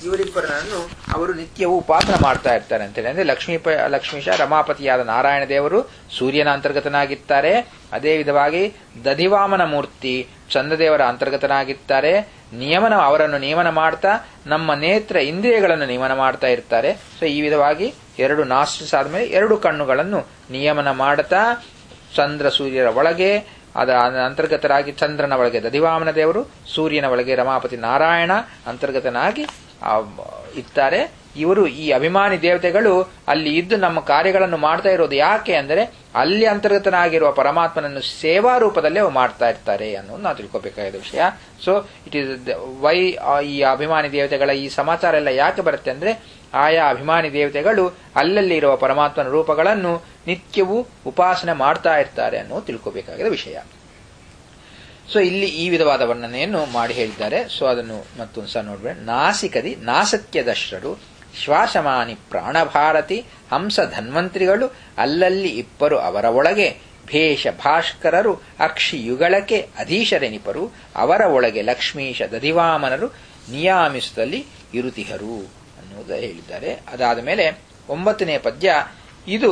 ಇವರಿಬ್ಬರನ್ನು ಅವರು ನಿತ್ಯವೂ ಉಪಾಸನ ಮಾಡ್ತಾ ಇರ್ತಾರೆ ಅಂತೇಳಿ ಅಂದ್ರೆ ಲಕ್ಷ್ಮೀ ಲಕ್ಷ್ಮೀಶ ರಮಾಪತಿಯಾದ ನಾರಾಯಣ ದೇವರು ಸೂರ್ಯನ ಅಂತರ್ಗತನಾಗಿರ್ತಾರೆ ಅದೇ ವಿಧವಾಗಿ ದಧಿವಾಮನ ಮೂರ್ತಿ ಚಂದ್ರದೇವರ ಅಂತರ್ಗತನಾಗಿರ್ತಾರೆ ನಿಯಮನ ಅವರನ್ನು ನಿಯಮನ ಮಾಡ್ತಾ ನಮ್ಮ ನೇತ್ರ ಇಂದ್ರಿಯಗಳನ್ನು ನಿಯಮನ ಮಾಡ್ತಾ ಇರ್ತಾರೆ ಸೊ ಈ ವಿಧವಾಗಿ ಎರಡು ನಾಸ್ಟ್ರಿಸ್ ಆದ್ಮೇಲೆ ಎರಡು ಕಣ್ಣುಗಳನ್ನು ನಿಯಮನ ಮಾಡ್ತಾ ಚಂದ್ರ ಸೂರ್ಯರ ಒಳಗೆ ಅದ ಅಂತರ್ಗತರಾಗಿ ಚಂದ್ರನ ಒಳಗೆ ದಧಿವಾಮನ ದೇವರು ಸೂರ್ಯನ ಒಳಗೆ ರಮಾಪತಿ ನಾರಾಯಣ ಅಂತರ್ಗತನಾಗಿ ಇರ್ತಾರೆ ಇವರು ಈ ಅಭಿಮಾನಿ ದೇವತೆಗಳು ಅಲ್ಲಿ ಇದ್ದು ನಮ್ಮ ಕಾರ್ಯಗಳನ್ನು ಮಾಡ್ತಾ ಇರೋದು ಯಾಕೆ ಅಂದರೆ ಅಲ್ಲಿ ಅಂತರ್ಗತನಾಗಿರುವ ಪರಮಾತ್ಮನನ್ನು ಸೇವಾ ರೂಪದಲ್ಲೇ ಅವು ಮಾಡ್ತಾ ಇರ್ತಾರೆ ಅನ್ನೋದು ನಾವು ತಿಳ್ಕೊಬೇಕಾದ ವಿಷಯ ಸೊ ಇಟ್ ಇಸ್ ವೈ ಈ ಅಭಿಮಾನಿ ದೇವತೆಗಳ ಈ ಸಮಾಚಾರ ಎಲ್ಲ ಯಾಕೆ ಬರುತ್ತೆ ಅಂದ್ರೆ ಆಯಾ ಅಭಿಮಾನಿ ದೇವತೆಗಳು ಅಲ್ಲಲ್ಲಿ ಇರುವ ಪರಮಾತ್ಮನ ರೂಪಗಳನ್ನು ನಿತ್ಯವೂ ಉಪಾಸನೆ ಮಾಡ್ತಾ ಇರ್ತಾರೆ ಅನ್ನೋದು ತಿಳ್ಕೋಬೇಕಾದ ವಿಷಯ ಸೊ ಇಲ್ಲಿ ಈ ವಿಧವಾದ ವರ್ಣನೆಯನ್ನು ಮಾಡಿ ಹೇಳಿದ್ದಾರೆ ಸೊ ಅದನ್ನು ಮತ್ತೊಂದು ಸಹ ನೋಡ್ಬೇಡ ನಾಸಿಕದಿ ನಾಸತ್ಯದಶ್ರರು ಶ್ವಾಸಮಾನಿ ಪ್ರಾಣಭಾರತಿ ಹಂಸ ಧನ್ವಂತ್ರಿಗಳು ಅಲ್ಲಲ್ಲಿ ಇಬ್ಬರು ಅವರ ಒಳಗೆ ಭೇಷ ಭಾಸ್ಕರರು ಅಕ್ಷಿ ಯುಗಳಕ್ಕೆ ಅಧೀಶರೆನಿಪರು ಅವರ ಒಳಗೆ ಲಕ್ಷ್ಮೀಶ ದಧಿವಾಮನರು ನಿಯಾಮಿಸುತ್ತಲ್ಲಿ ಇರುತಿಹರು ಅನ್ನುವುದು ಹೇಳಿದ್ದಾರೆ ಅದಾದ ಮೇಲೆ ಒಂಬತ್ತನೇ ಪದ್ಯ ಇದು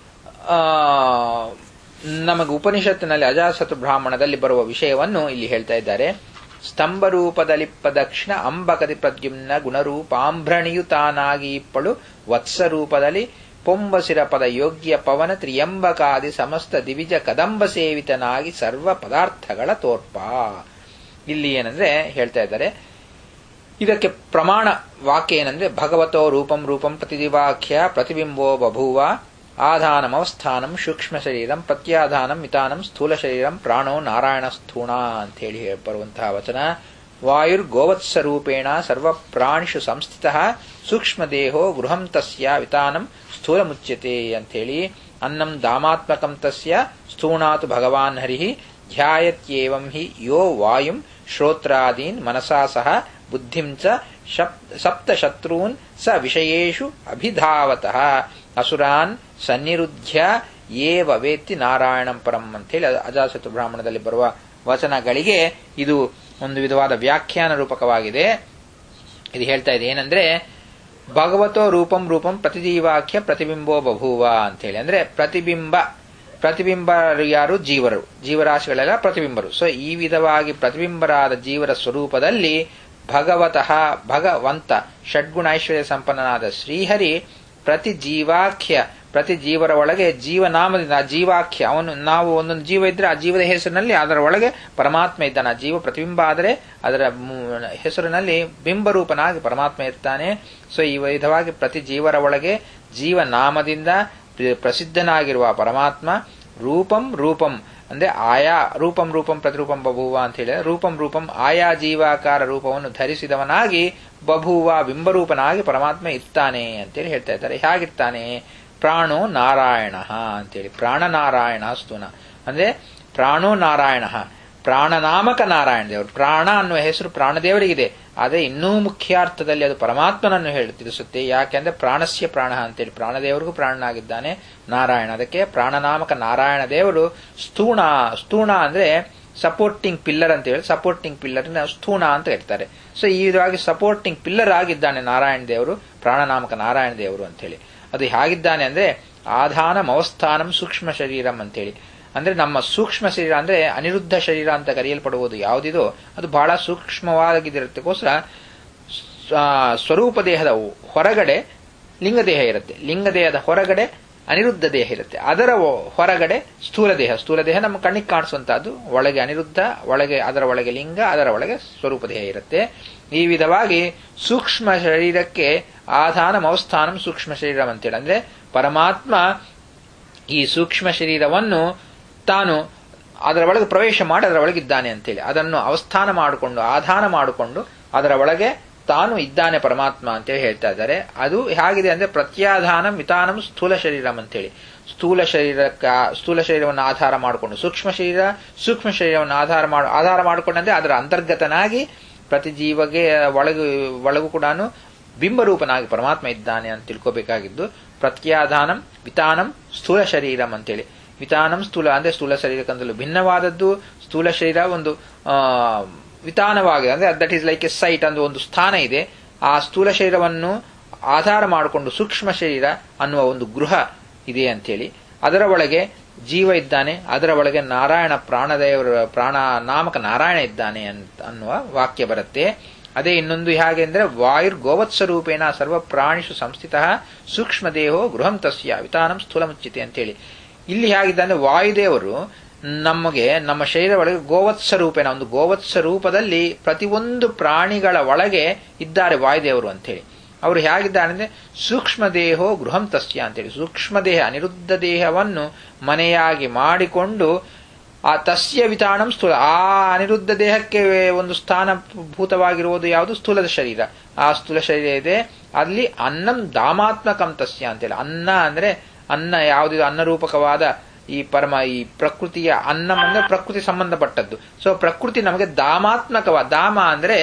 ನಮಗೆ ಉಪನಿಷತ್ತಿನಲ್ಲಿ ಅಜಾಸತು ಬ್ರಾಹ್ಮಣದಲ್ಲಿ ಬರುವ ವಿಷಯವನ್ನು ಇಲ್ಲಿ ಹೇಳ್ತಾ ಇದ್ದಾರೆ ಸ್ತಂಭರೂಪದಲಿಪ್ಪ ದಕ್ಷಿಣ ಅಂಬಕದಿ ಪ್ರದ್ಯುಮ್ನ ಗುಣರೂಪಾಂಭ್ರಣಿಯು ತಾನಾಗಿ ಇಪ್ಪಳು ವತ್ಸರೂಪದಲ್ಲಿ ಪೊಂಬಸಿರ ಪದ ಯೋಗ್ಯ ಪವನ ತ್ರಿಯಂಬಕಾದಿ ಸಮಸ್ತ ದಿವಿಜ ಕದಂಬ ಸೇವಿತನಾಗಿ ಸರ್ವ ಪದಾರ್ಥಗಳ ತೋರ್ಪ ಇಲ್ಲಿ ಏನಂದ್ರೆ ಹೇಳ್ತಾ ಇದ್ದಾರೆ ಇದಕ್ಕೆ ಪ್ರಮಾಣ ವಾಕ್ಯ ಏನಂದ್ರೆ ಭಗವತೋ ರೂಪಂ ರೂಪಂ ಪ್ರತಿದಿವಾಖ್ಯ ಪ್ರತಿಬಿಂಬೋ ಬಭೂವ ಆಧಾನಮವಸ್ಥಾನಂ ಸೂಕ್ಷ್ಮ ಶರೀರಂ ಪ್ರತ್ಯಾಧಾನಂ ಮಿತಾನಂ ಸ್ಥೂಲ ಶರೀರಂ ಪ್ರಾಣೋ ನಾರಾಯಣ ಸ್ಥೂಣ ಅಂತ ಹೇಳಿ ಬರುವಂತಹ ವಚನ ವಾಯುರ್ ಗೋವತ್ಸರೂಪೇಣ ಸರ್ವ ಪ್ರಾಣಿಷು ಸಂಸ್ಥಿತ ಸೂಕ್ಷ್ಮ ದೇಹೋ ಗೃಹಂ ತಸ್ಯ ವಿತಾನಂ ಸ್ಥೂಲ ಮುಚ್ಯತೆ ಅಂಥೇಳಿ ಅನ್ನಂ ದಾಮಾತ್ಮಕಂ ತಸ್ಯ ಸ್ಥೂಣಾತು ಭಗವಾನ್ ಹರಿ ಧ್ಯಾಯತ್ಯೇವಂ ಹಿ ಯೋ ವಾಯುಂ ಶ್ರೋತ್ರಾದೀನ್ ಮನಸಾ ಸಹ ಬುದ್ಧಿಂ ಚ ಸಪ್ತಶತ್ರೂನ್ ಸ ವಿಷಯೇಷು ಅಭಿಧಾವತಃ ಅಸುರಾನ್ ಸನ್ನಿರುದ್ಧ್ಯ ಏವ ವೇತ್ತಿ ನಾರಾಯಣಂ ಪರಂ ಅಂತೇಳಿ ಅಜಾಸತು ಬ್ರಾಹ್ಮಣದಲ್ಲಿ ಬರುವ ವಚನಗಳಿಗೆ ಇದು ಒಂದು ವಿಧವಾದ ವ್ಯಾಖ್ಯಾನ ರೂಪಕವಾಗಿದೆ ಇದು ಹೇಳ್ತಾ ಇದೆ ಏನಂದ್ರೆ ಭಗವತೋ ರೂಪಂ ರೂಪಂ ಪ್ರತಿಜೀವಾಖ್ಯ ಪ್ರತಿಬಿಂಬೋ ಬಭೂವ ಅಂತೇಳಿ ಅಂದ್ರೆ ಪ್ರತಿಬಿಂಬ ಪ್ರತಿಬಿಂಬ ಯಾರು ಜೀವರು ಜೀವರಾಶಿಗಳೆಲ್ಲ ಪ್ರತಿಬಿಂಬರು ಸೊ ಈ ವಿಧವಾಗಿ ಪ್ರತಿಬಿಂಬರಾದ ಜೀವರ ಸ್ವರೂಪದಲ್ಲಿ ಭಗವತಃ ಭಗವಂತ ಷಡ್ಗುಣೈಶ್ವರ್ಯ ಸಂಪನ್ನನಾದ ಶ್ರೀಹರಿ ಪ್ರತಿ ಜೀವಾಖ್ಯ ಪ್ರತಿ ಜೀವರ ಒಳಗೆ ಜೀವನಾಮದಿಂದ ಜೀವಾಖ್ಯ ಅವನು ನಾವು ಒಂದೊಂದು ಜೀವ ಇದ್ರೆ ಆ ಜೀವದ ಹೆಸರಿನಲ್ಲಿ ಅದರ ಒಳಗೆ ಪರಮಾತ್ಮ ಇದ್ದಾನೆ ಆ ಜೀವ ಪ್ರತಿಬಿಂಬ ಆದರೆ ಅದರ ಹೆಸರಿನಲ್ಲಿ ಬಿಂಬರೂಪನಾಗಿ ಪರಮಾತ್ಮ ಇರ್ತಾನೆ ಸೊ ಈ ವಿಧವಾಗಿ ಪ್ರತಿ ಜೀವರ ಒಳಗೆ ಜೀವನಾಮದಿಂದ ಪ್ರಸಿದ್ಧನಾಗಿರುವ ಪರಮಾತ್ಮ ರೂಪಂ ರೂಪಂ ಅಂದ್ರೆ ಆಯಾ ರೂಪಂ ರೂಪಂ ಪ್ರತಿರೂಪಂ ಬಭೂವ ಅಂತ ಹೇಳಿ ರೂಪಂ ರೂಪಂ ಆಯಾ ಜೀವಾಕಾರ ರೂಪವನ್ನು ಧರಿಸಿದವನಾಗಿ ಬಭೂವ ಬಿಂಬರೂಪನಾಗಿ ಪರಮಾತ್ಮ ಇರ್ತಾನೆ ಅಂತೇಳಿ ಹೇಳ್ತಾ ಇದ್ದಾರೆ ಹೇಗಿರ್ತಾನೆ ಪ್ರಾಣೋ ನಾರಾಯಣ ಅಂತೇಳಿ ಪ್ರಾಣನಾರಾಯಣ ಸ್ತೂನ ಅಂದ್ರೆ ಪ್ರಾಣೋ ನಾರಾಯಣ ಪ್ರಾಣನಾಮಕ ನಾರಾಯಣ ದೇವರು ಪ್ರಾಣ ಅನ್ನುವ ಹೆಸರು ಪ್ರಾಣದೇವರಿಗಿದೆ ಆದರೆ ಇನ್ನೂ ಮುಖ್ಯಾರ್ಥದಲ್ಲಿ ಅದು ಪರಮಾತ್ಮನನ್ನು ಹೇಳಿ ತಿಳಿಸುತ್ತೆ ಯಾಕೆಂದ್ರೆ ಪ್ರಾಣಸ್ಯ ಪ್ರಾಣ ಅಂತೇಳಿ ಪ್ರಾಣದೇವರಿಗೂ ಪ್ರಾಣನಾಗಿದ್ದಾನೆ ನಾರಾಯಣ ಅದಕ್ಕೆ ಪ್ರಾಣನಾಮಕ ನಾರಾಯಣ ದೇವರು ಸ್ಥೂಣ ಸ್ಥೂಣ ಅಂದ್ರೆ ಸಪೋರ್ಟಿಂಗ್ ಪಿಲ್ಲರ್ ಅಂತ ಹೇಳಿ ಸಪೋರ್ಟಿಂಗ್ ಪಿಲ್ಲರ್ ಸ್ಥೂಣ ಅಂತ ಹೇಳ್ತಾರೆ ಸೊ ಈ ವಿಧವಾಗಿ ಸಪೋರ್ಟಿಂಗ್ ಪಿಲ್ಲರ್ ಆಗಿದ್ದಾನೆ ನಾರಾಯಣ ದೇವರು ಪ್ರಾಣನಾಮಕ ನಾರಾಯಣ ದೇವರು ಅಂತ ಹೇಳಿ ಅದು ಹೇಗಿದ್ದಾನೆ ಅಂದ್ರೆ ಆಧಾನಂ ಅವಸ್ಥಾನಂ ಸೂಕ್ಷ್ಮ ಶರೀರಂ ಅಂತೇಳಿ ಅಂದ್ರೆ ನಮ್ಮ ಸೂಕ್ಷ್ಮ ಶರೀರ ಅಂದ್ರೆ ಅನಿರುದ್ಧ ಶರೀರ ಅಂತ ಕರೆಯಲ್ಪಡುವುದು ಯಾವುದಿದೋ ಅದು ಬಹಳ ಸೂಕ್ಷ್ಮವಾಗಿದ್ದಕ್ಕೋಸ್ಕರ ಸ್ವರೂಪ ದೇಹದ ಹೊರಗಡೆ ಲಿಂಗದೇಹ ಇರುತ್ತೆ ಲಿಂಗದೇಹದ ಹೊರಗಡೆ ಅನಿರುದ್ಧ ದೇಹ ಇರುತ್ತೆ ಅದರ ಹೊರಗಡೆ ಸ್ಥೂಲ ದೇಹ ಸ್ಥೂಲ ದೇಹ ನಮ್ಮ ಕಣ್ಣಿಗೆ ಕಾಣಿಸುವಂತಹದ್ದು ಒಳಗೆ ಅನಿರುದ್ಧ ಒಳಗೆ ಅದರ ಒಳಗೆ ಲಿಂಗ ಅದರ ಒಳಗೆ ಸ್ವರೂಪ ದೇಹ ಇರುತ್ತೆ ಈ ವಿಧವಾಗಿ ಸೂಕ್ಷ್ಮ ಶರೀರಕ್ಕೆ ಆಧಾನ ಮೌಸ್ಥಾನಂ ಸೂಕ್ಷ್ಮ ಶರೀರಂ ಅಂತೇಳಿ ಅಂದ್ರೆ ಪರಮಾತ್ಮ ಈ ಸೂಕ್ಷ್ಮ ಶರೀರವನ್ನು ತಾನು ಅದರ ಒಳಗೆ ಪ್ರವೇಶ ಮಾಡಿ ಅದರ ಒಳಗಿದ್ದಾನೆ ಅಂತೇಳಿ ಅದನ್ನು ಅವಸ್ಥಾನ ಮಾಡಿಕೊಂಡು ಆಧಾನ ಮಾಡಿಕೊಂಡು ಅದರ ಒಳಗೆ ತಾನು ಇದ್ದಾನೆ ಪರಮಾತ್ಮ ಅಂತೇಳಿ ಹೇಳ್ತಾ ಇದ್ದಾರೆ ಅದು ಹೇಗಿದೆ ಅಂದ್ರೆ ಪ್ರತ್ಯಾಧಾನ ಮಿತಾನಂ ಸ್ಥೂಲ ಶರೀರಂ ಅಂತೇಳಿ ಸ್ಥೂಲ ಶರೀರಕ್ಕ ಸ್ಥೂಲ ಶರೀರವನ್ನು ಆಧಾರ ಮಾಡಿಕೊಂಡು ಸೂಕ್ಷ್ಮ ಶರೀರ ಸೂಕ್ಷ್ಮ ಶರೀರವನ್ನು ಆಧಾರ ಮಾಡಿ ಆಧಾರ ಮಾಡಿಕೊಂಡಂದ್ರೆ ಅದರ ಅಂತರ್ಗತನಾಗಿ ಪ್ರತಿ ಜೀವಗೆ ಒಳಗು ಒಳಗೂ ಕೂಡ ಬಿಂಬರೂಪನಾಗಿ ಪರಮಾತ್ಮ ಇದ್ದಾನೆ ಅಂತ ತಿಳ್ಕೋಬೇಕಾಗಿದ್ದು ಪ್ರತ್ಯಾಧಾನಂ ವಿತಾನಂ ಸ್ಥೂಲ ಶರೀರಂ ಅಂತೇಳಿ ವಿತಾನಂ ಸ್ಥೂಲ ಅಂದ್ರೆ ಸ್ಥೂಲ ಶರೀರಕ್ಕಂತಲೂ ಭಿನ್ನವಾದದ್ದು ಸ್ಥೂಲ ಶರೀರ ಒಂದು ವಿತಾನವಾಗಿದೆ ಅಂದ್ರೆ that is like a site ಅಂದ್ರೆ ಒಂದು ಸ್ಥಾನ ಇದೆ ಆ ಸ್ಥೂಲ ಶರೀರವನ್ನು ಆಧಾರ ಮಾಡಿಕೊಂಡು ಸೂಕ್ಷ್ಮ ಶರೀರ ಅನ್ನುವ ಒಂದು ಗೃಹ ಇದೆ ಅಂತೇಳಿ ಅದರ ಒಳಗೆ ಜೀವ ಇದ್ದಾನೆ ಅದರ ಒಳಗೆ ನಾರಾಯಣ ಪ್ರಾಣದೇವರ ಪ್ರಾಣ ನಾಮಕ ನಾರಾಯಣ ಇದ್ದಾನೆ ಅಂತ ಅನ್ನುವ ವಾಕ್ಯ ಬರುತ್ತೆ ಅದೇ ಇನ್ನೊಂದು ಹೇಗೆ ಅಂದ್ರೆ ವಾಯುರ್ ಗೋವತ್ಸರೂಪೇಣ ಸರ್ವ ಪ್ರಾಣಿಷು ಸಂಸ್ಥಿತ ಸೂಕ್ಷ್ಮ ದೇಹೋ ಗೃಹಂ ತಸ್ಯ ವಿತಾನಂ ಸ್ಥೂಲ ಮುಚ್ಚಿತೆ ಅಂತೇಳಿ ಇಲ್ಲಿ ಹೇಗಿದ್ದಾನೆ ವಾಯುದೇವರು ನಮಗೆ ನಮ್ಮ ಶರೀರ ಒಳಗೆ ಗೋವತ್ಸ ರೂಪೇಣ ಒಂದು ಗೋವತ್ಸ ರೂಪದಲ್ಲಿ ಪ್ರತಿಯೊಂದು ಪ್ರಾಣಿಗಳ ಒಳಗೆ ಇದ್ದಾರೆ ವಾಯುದೇವರು ಅಂತೇಳಿ ಅವರು ಹೇಗಿದ್ದಾರೆ ಅಂದ್ರೆ ಸೂಕ್ಷ್ಮ ದೇಹೋ ಗೃಹಂ ತಸ್ಯ ಅಂತೇಳಿ ಸೂಕ್ಷ್ಮ ದೇಹ ಅನಿರುದ್ಧ ದೇಹವನ್ನು ಮನೆಯಾಗಿ ಮಾಡಿಕೊಂಡು ಆ ತಸ್ಯ ವಿತಾಣಂ ಸ್ಥೂಲ ಆ ಅನಿರುದ್ಧ ದೇಹಕ್ಕೆ ಒಂದು ಸ್ಥಾನಭೂತವಾಗಿರುವುದು ಯಾವುದು ಸ್ಥೂಲದ ಶರೀರ ಆ ಸ್ಥೂಲ ಶರೀರ ಇದೆ ಅಲ್ಲಿ ಅನ್ನಂ ದಾಮಾತ್ಮಕಂ ತಸ್ಯ ಅಂತೇಳಿ ಅನ್ನ ಅಂದ್ರೆ ಅನ್ನ ಯಾವುದಿದೆ ಅನ್ನರೂಪಕವಾದ ಈ ಪರಮ ಈ ಪ್ರಕೃತಿಯ ಅನ್ನಂ ಅಂದ್ರೆ ಪ್ರಕೃತಿ ಸಂಬಂಧಪಟ್ಟದ್ದು ಸೊ ಪ್ರಕೃತಿ ನಮಗೆ ದಾಮಾತ್ಮಕವ ದಾಮ ಅಂದ್ರೆ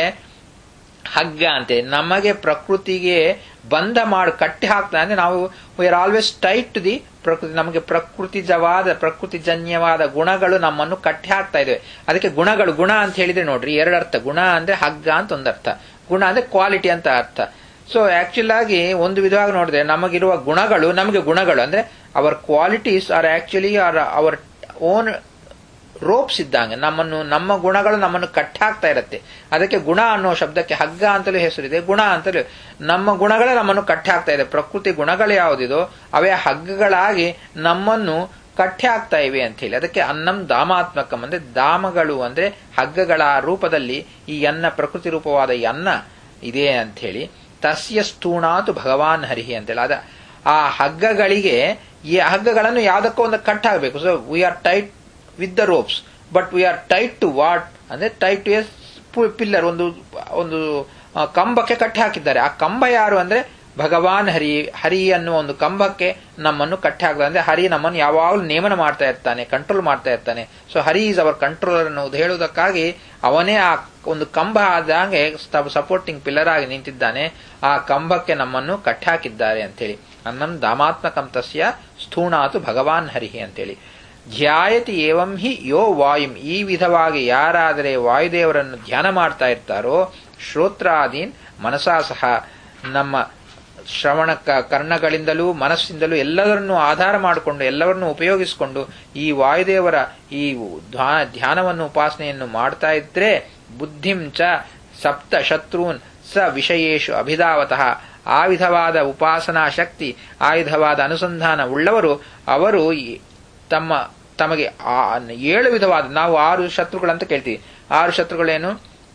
ಹಗ್ಗ ಅಂತೆ ನಮಗೆ ಪ್ರಕೃತಿಗೆ ಬಂಧ ಮಾಡಿ ಕಟ್ಟಿ ಹಾಕ್ತಾ ಅಂದ್ರೆ ನಾವು we are always tied to the ಪ್ರಕೃತಿ ನಮಗೆ ಪ್ರಕೃತಿಜವಾದ ಪ್ರಕೃತಿಜನ್ಯವಾದ ಗುಣಗಳು ನಮ್ಮನ್ನು ಕಟ್ಟಿ ಹಾಕ್ತಾ ಇದ್ದೇವೆ ಅದಕ್ಕೆ ಗುಣಗಳು ಗುಣ ಅಂತ ಹೇಳಿದ್ರೆ ನೋಡ್ರಿ ಎರಡು ಅರ್ಥ ಗುಣ ಅಂದ್ರೆ ಹಗ್ಗ ಅಂತ ಒಂದು ಅರ್ಥ ಗುಣ ಅಂದ್ರೆ ಕ್ವಾಲಿಟಿ ಅಂತ ಅರ್ಥ ಸೊ ಆಕ್ಚುಲ್ ಆಗಿ ಒಂದು ವಿಧವಾಗಿ ನೋಡಿದ್ರೆ ನಮಗಿರುವ ಗುಣಗಳು ನಮಗೆ ಗುಣಗಳು ಅಂದ್ರೆ our qualities are actually are our own ropes ಇದ್ದಂಗೆ ನಮ್ಮನ್ನು ನಮ್ಮ ಗುಣಗಳು ನಮ್ಮನ್ನು ಕಟ್ಟಾಕ್ತಾ ಇರುತ್ತೆ ಅದಕ್ಕೆ ಗುಣ ಅನ್ನೋ ಶಬ್ದಕ್ಕೆ ಹಗ್ಗ ಅಂತಲೂ ಹೆಸರಿದೆ ಗುಣ ಅಂತಲೂ ನಮ್ಮ ಗುಣಗಳೇ ನಮ್ಮನ್ನು ಕಟ್ಟಾಕ್ತಾ ಇದೆ ಪ್ರಕೃತಿ ಗುಣಗಳು ಯಾವುದಿದೋ ಅವೇ ಹಗ್ಗಗಳಾಗಿ ನಮ್ಮನ್ನು ಕಟ್ಟೆ ಆಗ್ತಾ ಇವೆ ಅಂತ ಹೇಳಿ ಅದಕ್ಕೆ ಅನ್ನಂ ದಾಮಾತ್ಮಕಂ ಅಂದ್ರೆ ದಾಮಗಳು ಅಂದ್ರೆ ಹಗ್ಗಗಳ ರೂಪದಲ್ಲಿ ಈ ಅನ್ನ ಪ್ರಕೃತಿ ರೂಪವಾದ ಈ ಅನ್ನ ಇದೆ ಅಂತ ಹೇಳಿ ತಸ್ಯ ಸ್ಥೂಣಾತು ಭಗವಾನ್ ಹರಿಹಿ ಅಂತೇಳಿ ಅದ ಆ ಹಗ್ಗಗಳಿಗೆ ಈ ಹಗ್ಗಗಳನ್ನು ಯಾವುದಕ್ಕೋ ಒಂದು ಕಟ್ಟಾಗಬೇಕು so we are tied with the ropes but we are tied to what ಅಂದ್ರೆ ಟೈಟ್ ಟು ಎಸ್ ಪಿಲ್ಲರ್ ಒಂದು ಒಂದು ಕಂಬಕ್ಕೆ ಕಟ್ಟಿ ಹಾಕಿದ್ದಾರೆ ಆ ಕಂಬ ಯಾರು ಅಂದ್ರೆ ಭಗವಾನ್ ಹರಿ ಹರಿ ಅನ್ನುವ ಒಂದು ಕಂಬಕ್ಕೆ ನಮ್ಮನ್ನು ಕಟ್ಟಿ ಹಾಕಿದ ಅಂದ್ರೆ ಹರಿ ನಮ್ಮನ್ನು ಯಾವಾಗಲೂ ನೇಮನ ಮಾಡ್ತಾ ಇರ್ತಾನೆ ಕಂಟ್ರೋಲ್ ಮಾಡ್ತಾ ಇರ್ತಾನೆ so Hari is our controller ಅನ್ನೋದು ಹೇಳುವುದಕ್ಕಾಗಿ ಅವನೇ ಆ ಒಂದು ಕಂಬ ಆದಂಗೆ ಸಪೋರ್ಟಿಂಗ್ ಪಿಲ್ಲರ್ ಆಗಿ ನಿಂತಿದ್ದಾನೆ ಆ ಕಂಬಕ್ಕೆ ನಮ್ಮನ್ನು ಕಟ್ಟಿ ಹಾಕಿದ್ದಾರೆ ಅಂತೇಳಿ ಅನ್ನಂ ದಾಮಾತ್ಮಕಂ ತಸ್ಯ ಸ್ಥೂಣಾತು ಭಗವಾನ್ ಹರಿಹಿ ಅಂತೇಳಿ ಧ್ಯಾಯತಿ ಏವಂ ಹಿ ಯೋ ವಾಯುಂ ಈ ವಿಧವಾಗಿ ಯಾರಾದರೆ ವಾಯುದೇವರನ್ನು ಧ್ಯಾನ ಮಾಡ್ತಾ ಇರ್ತಾರೋ ಶ್ರೋತ್ರಾದೀನ್ ಮನಸಾ ಸಹ ನಮ್ಮ ಶ್ರವಣ ಕರ್ಣಗಳಿಂದಲೂ ಮನಸ್ಸಿಂದಲೂ ಎಲ್ಲರನ್ನೂ ಆಧಾರ ಮಾಡಿಕೊಂಡು ಎಲ್ಲವನ್ನೂ ಉಪಯೋಗಿಸಿಕೊಂಡು ಈ ವಾಯುದೇವರ ಈ ಧ್ಯಾನವನ್ನು ಉಪಾಸನೆಯನ್ನು ಮಾಡ್ತಾ ಇದ್ರೆ ಬುದ್ಧಿಂ ಚ ಸಪ್ತ ಶತ್ರುನ್ ಸ ವಿಷಯೇಶು ಅಭಿಧಾವತಃ ಆ ವಿಧವಾದ ಉಪಾಸನಾ ಶಕ್ತಿ ಆ ವಿಧವಾದ ಅನುಸಂಧಾನ ಉಳ್ಳವರು ಅವರು ತಮ್ಮ ತಮಗೆ ಏಳು ವಿಧವಾದ ನಾವು ಆರು ಶತ್ರುಗಳಂತ ಕೇಳ್ತೀವಿ ಆರು ಶತ್ರುಗಳೇನು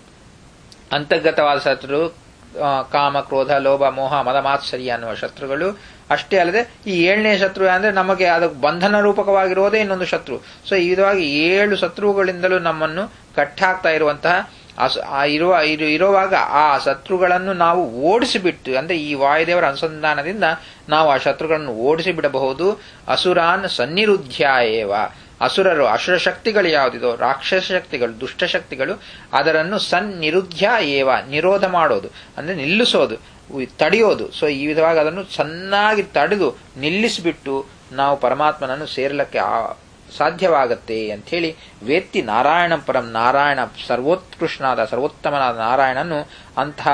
ಅಂತರ್ಗತವಾದ ಶತ್ರು ಕಾಮ ಕ್ರೋಧ ಲೋಭ ಮೋಹ ಮದ ಮಾತ್ಸರ್ಯ ಅನ್ನುವ ಶತ್ರುಗಳು ಅಷ್ಟೇ ಅಲ್ಲದೆ ಈ ಏಳನೇ ಶತ್ರು ಅಂದ್ರೆ ನಮಗೆ ಅದಕ್ಕೆ ಬಂಧನ ರೂಪಕವಾಗಿರೋದೇ ಇನ್ನೊಂದು ಶತ್ರು ಸೊ ಈ ವಿಧವಾಗಿ ಏಳು ಶತ್ರುಗಳಿಂದಲೂ ನಮ್ಮನ್ನು ಕಟ್ಟಾಗ್ತಾ ಇರುವಂತಹ ಇರುವ ಇರುವಾಗ ಆ ಶತ್ರುಗಳನ್ನು ನಾವು ಓಡಿಸಿಬಿಟ್ಟು ಅಂದ್ರೆ ಈ ವಾಯುದೇವರ ಅನುಸಂಧಾನದಿಂದ ನಾವು ಆ ಶತ್ರುಗಳನ್ನು ಓಡಿಸಿ ಬಿಡಬಹುದು ಅಸುರಾನ್ ಸನ್ನಿರುದ್ಧ್ಯಾಯೇವ ಅಸುರರು ಅಸುರ ಶಕ್ತಿಗಳು ಯಾವುದಿದೋ ರಾಕ್ಷಸ ಶಕ್ತಿಗಳು ದುಷ್ಟ ಶಕ್ತಿಗಳು ಅದರನ್ನು ಸನ್ನಿರುದ್ಧ್ಯ ಏವ ನಿರೋಧ ಮಾಡೋದು ಅಂದ್ರೆ ನಿಲ್ಲಿಸೋದು ತಡೆಯೋದು ಸೊ ಈ ವಿಧವಾಗಿ ಅದನ್ನು ಚೆನ್ನಾಗಿ ತಡೆದು ನಿಲ್ಲಿಸಿಬಿಟ್ಟು ನಾವು ಪರಮಾತ್ಮನನ್ನು ಸೇರಲಿಕ್ಕೆ ಸಾಧ್ಯವಾಗತ್ತೆ ಅಂಥೇಳಿ ವೇತ್ತಿ ನಾರಾಯಣ ಪರಂ ನಾರಾಯಣ ಸರ್ವೋತ್ಕೃಷ್ಟನಾದ ಸರ್ವೋತ್ತಮನಾದ ನಾರಾಯಣನು ಅಂತಹ